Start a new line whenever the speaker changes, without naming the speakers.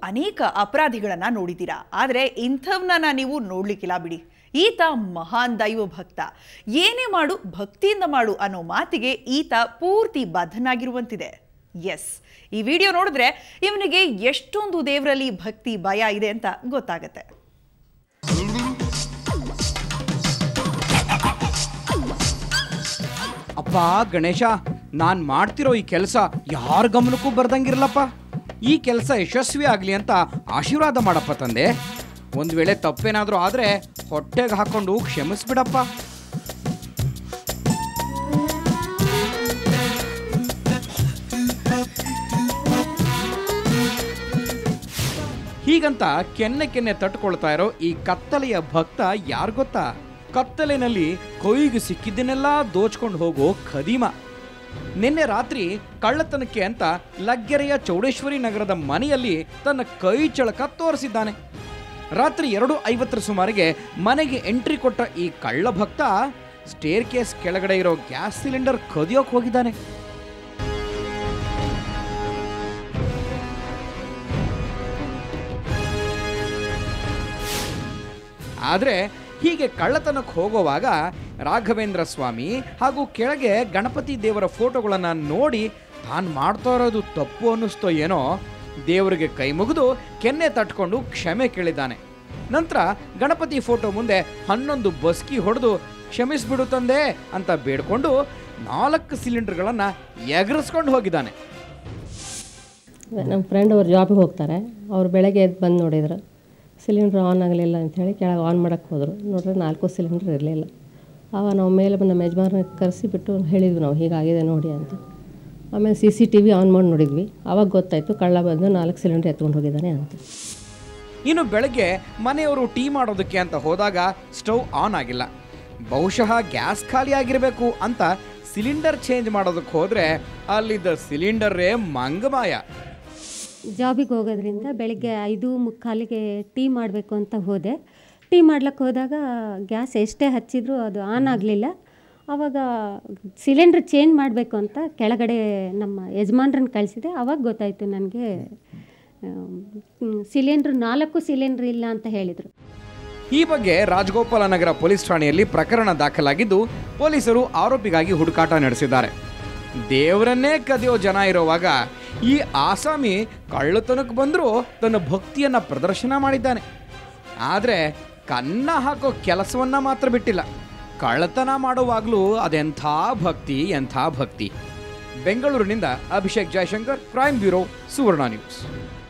ಅನೇಕ ಅಪರಾಧಿಗಳನ್ನ ನೋಡಿದ್ದೀರಾ ಆದರೆ ಇಂಥವ್ನ ನೀವು ನೋಡ್ಲಿಕ್ಕಿಲ್ಲ ಬಿಡಿ ಈತ ಮಹಾನ್ ದೈವ ಭಕ್ತ ಏನೇ ಮಾಡು ಭಕ್ತಿಯಿಂದ ಮಾಡು ಅನ್ನೋ ಮಾತಿಗೆ ಈತ ಪೂರ್ತಿ ಬದ್ಧನಾಗಿರುವಂತಿದೆ ಎಸ್ ಈ ವಿಡಿಯೋ ನೋಡಿದ್ರೆ ಇವನಿಗೆ ಎಷ್ಟೊಂದು ದೇವರಲ್ಲಿ ಭಕ್ತಿ ಭಯ ಇದೆ ಅಂತ ಗೊತ್ತಾಗತ್ತೆ
ಅಪ್ಪ ಗಣೇಶ ನಾನ್ ಮಾಡ್ತಿರೋ ಈ ಕೆಲಸ ಯಾರ ಗಮನಕ್ಕೂ ಬರ್ದಂಗಿರಲಪ್ಪ ಈ ಕೆಲಸ ಯಶಸ್ವಿ ಆಗ್ಲಿ ಅಂತ ಆಶೀರ್ವಾದ ಮಾಡಪ್ಪ ತಂದೆ ಒಂದ್ ವೇಳೆ ತಪ್ಪೇನಾದ್ರೂ ಆದ್ರೆ ಹೊಟ್ಟೆಗೆ ಹಾಕೊಂಡು ಕ್ಷಮಿಸ್ಬಿಡಪ್ಪ ಹೀಗಂತ ಕೆನ್ನೆ ಕೆನ್ನೆ ತಟ್ಕೊಳ್ತಾ ಇರೋ ಈ ಕತ್ತಲೆಯ ಭಕ್ತ ಯಾರು ಗೊತ್ತಾ ಕತ್ತಲೆನಲ್ಲಿ ಕೊಯ್ಗೆ ಸಿಕ್ಕಿದ್ದನ್ನೆಲ್ಲ ದೋಚ್ಕೊಂಡು ಹೋಗೋ ಖದೀಮ ನಿನ್ನೆ ರಾತ್ರಿ ಕಳ್ಳತನಕ್ಕೆ ಅಂತ ಲಗ್ಗೆರೆಯ ಚೌಡೇಶ್ವರಿ ನಗರದ ಮನೆಯಲ್ಲಿ ತನ್ನ ಕೈ ಚಳಕ ತೋರಿಸಿದ್ದಾನೆ ರಾತ್ರಿ ಎರಡು ಐವತ್ತರ ಸುಮಾರಿಗೆ ಮನೆಗೆ ಎಂಟ್ರಿ ಕೊಟ್ಟ ಈ ಕಳ್ಳ ಭಕ್ತ ಸ್ಟೇರ್ ಕೇಸ್ ಕೆಳಗಡೆ ಇರೋ ಗ್ಯಾಸ್ ಸಿಲಿಂಡರ್ ಕದಿಯೋಕ್ ಹೋಗಿದ್ದಾನೆ ಆದರೆ ಹೀಗೆ ಕಳ್ಳತನಕ್ಕೆ ಹೋಗುವಾಗ ರಾಘವೇಂದ್ರ ಸ್ವಾಮಿ ಹಾಗೂ ಕೆಳಗೆ ಗಣಪತಿ ದೇವರ ಫೋಟೋಗಳನ್ನು ನೋಡಿ ತಾನು ಮಾಡ್ತಾ ಇರೋದು ತಪ್ಪು ಅನ್ನಿಸ್ತೋ ಏನೋ ದೇವರಿಗೆ ಕೈ ಮುಗಿದು ಕೆನ್ನೆ ತಟ್ಕೊಂಡು ಕ್ಷಮೆ ಕೇಳಿದ್ದಾನೆ ನಂತರ ಗಣಪತಿ ಫೋಟೋ ಮುಂದೆ ಹನ್ನೊಂದು ಬಸ್ಕಿ ಹೊಡೆದು ಕ್ಷಮಿಸ್ಬಿಡು ತಂದೆ ಅಂತ ಬೇಡ್ಕೊಂಡು ನಾಲ್ಕು ಸಿಲಿಂಡರ್ಗಳನ್ನು ಎಗರಿಸ್ಕೊಂಡು ಹೋಗಿದ್ದಾನೆ
ನಮ್ಮ ಫ್ರೆಂಡ್ ಅವ್ರು ಜಾಬಿಗೆ ಹೋಗ್ತಾರೆ ಅವ್ರು ಬೆಳಗ್ಗೆ ಎದ್ದು ಬಂದು ನೋಡಿದ್ರು ಸಿಲಿಂಡ್ರ್ ಆನ್ ಆಗಲಿಲ್ಲ ಅಂಥೇಳಿ ಕೆಳಗೆ ಆನ್ ಮಾಡೋಕ್ಕೆ ಹೋದರು ನೋಡ್ರೆ ನಾಲ್ಕು ಸಿಲಿಂಡ್ರ್ ಇರಲಿಲ್ಲ ಆವಾಗ ನಾವು ಮೇಲೆ ಬಂದು ನಮ್ಮ ಯಜಮಾನ ಕರೆಸಿಬಿಟ್ಟು ಹೇಳಿದ್ವಿ ನಾವು ಹೀಗಾಗಿದೆ ನೋಡಿ ಅಂತ ಆಮೇಲೆ C C T V on ಮಾಡಿ ನೋಡಿದ್ವಿ ಆವಾಗ ಗೊತ್ತಾಯಿತು ಕಳ್ಳ ಬಂದು ನಾಲ್ಕು ಸಿಲಿಂಡ್ರ್ ಎತ್ಕೊಂಡು ಹೋಗಿದ್ದಾನೆ ಅಂತ
ಇನ್ನು ಬೆಳಗ್ಗೆ ಮನೆಯವರು ಟೀ ಮಾಡೋದಕ್ಕೆ ಅಂತ ಹೋದಾಗ ಸ್ಟವ್ ಆನ್ ಆಗಿಲ್ಲ ಬಹುಶಃ ಗ್ಯಾಸ್ ಖಾಲಿ ಆಗಿರಬೇಕು ಅಂತ ಸಿಲಿಂಡರ್ ಚೇಂಜ್ ಮಾಡೋದಕ್ಕೆ ಹೋದ್ರೆ ಅಲ್ಲಿದ್ದ ಸಿಲಿಂಡರೇ ಮಂಗಮಾಯ
ಜಾಬಿಗೆ ಹೋಗೋದ್ರಿಂದ ಬೆಳಿಗ್ಗೆ ಐದು ಮುಕ್ಕಾಲಿಗೆ ಟೀ ಮಾಡಬೇಕು ಅಂತ ಹೋದೆ ಟೀ ಮಾಡ್ಲಿಕ್ಕೆ ಹೋದಾಗ ಗ್ಯಾಸ್ ಎಷ್ಟೇ ಹಚ್ಚಿದ್ರು ಅದು ಆನ್ ಆಗಲಿಲ್ಲ ಆವಾಗ ಸಿಲಿಂಡ್ರ್ ಚೇಂಜ್ ಮಾಡಬೇಕು ಅಂತ ಕೆಳಗಡೆ ನಮ್ಮ ಯಜಮಾನ್ರನ್ನ ಕಳಿಸಿದೆ ಆವಾಗ ಗೊತ್ತಾಯಿತು ನನಗೆ ಸಿಲಿಂಡ್ರ್ ನಾಲ್ಕು ಸಿಲಿಂಡ್ರ್ ಇಲ್ಲ ಅಂತ ಹೇಳಿದರು
ಈ ಬಗ್ಗೆ ರಾಜಗೋಪಾಲ ನಗರ ಪೊಲೀಸ್ ಠಾಣೆಯಲ್ಲಿ ಪ್ರಕರಣ ದಾಖಲಾಗಿದ್ದು ಪೊಲೀಸರು ಆರೋಪಿಗಾಗಿ ಹುಡುಕಾಟ ನಡೆಸಿದ್ದಾರೆ ದೇವರನ್ನೇ ಕದಿಯೋ ಜನ ಇರುವಾಗ ಈ ಆಸಾಮಿ ಕಳ್ಳತನಕ್ಕೆ ಬಂದರೂ ತನ್ನ ಭಕ್ತಿಯನ್ನ ಪ್ರದರ್ಶನ ಮಾಡಿದ್ದಾನೆ ಆದರೆ ಕನ್ನ ಹಾಕೋ ಕೆಲಸವನ್ನ ಮಾತ್ರ ಬಿಟ್ಟಿಲ್ಲ ಕಳ್ಳತನ ಮಾಡುವಾಗಲೂ ಅದೆಂಥ ಭಕ್ತಿ ಎಂಥ ಭಕ್ತಿ ಬೆಂಗಳೂರಿನಿಂದ Abhishek Jayashankar crime bureau Suvarna news